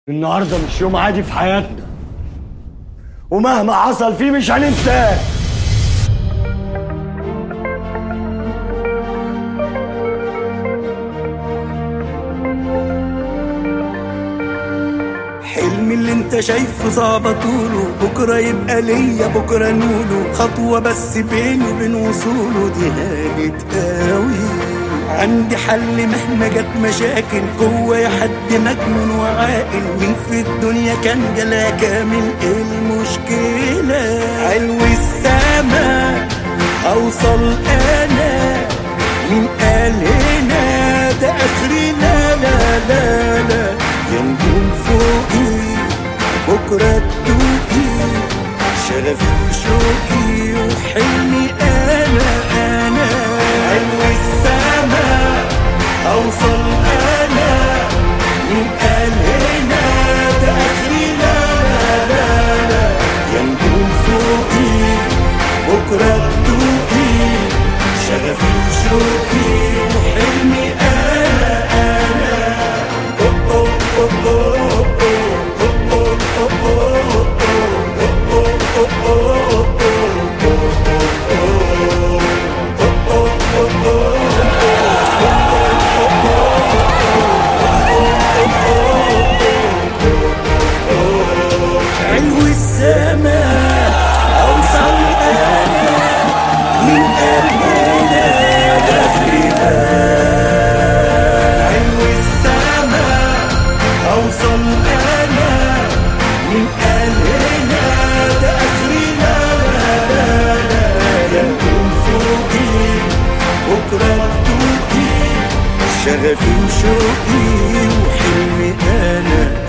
النهارده مش يوم عادي في حياتنا ومهما حصل فيه مش هننساه حلمي اللي انت شايفه صعب طوله بكرة يبقى ليا بكرة نوله خطوة بس بيني وبين وصوله دي هانت قوي عندي حل مهما جت مشاكل جوايا حد مجنون وعاقل مين في الدنيا كان جلا كامل ايه المشكلة علو السما اوصل انا مين قال هنا ده اخري لا لا لا لا يا نجوم فوقي بكرة تدوقي شغفي وشوقي وحلمي انا انا علو السما اوصل انا مين قال هنا ده اخري لا لا لا لا يا نجوم فوقي بكرة تدوقي شغفي وشوقي وحلمي انا انا أوه أوه أوه أوه أوه أوه أوه أوه علو السماء أوصل أنا من قلبنا داخلنا علو السماء أوصل أنا من قلبنا ده آخرنا لا لا لا يا نجوم فوقي بكرة تدوقي شغفي وشوقي وحلمي أنا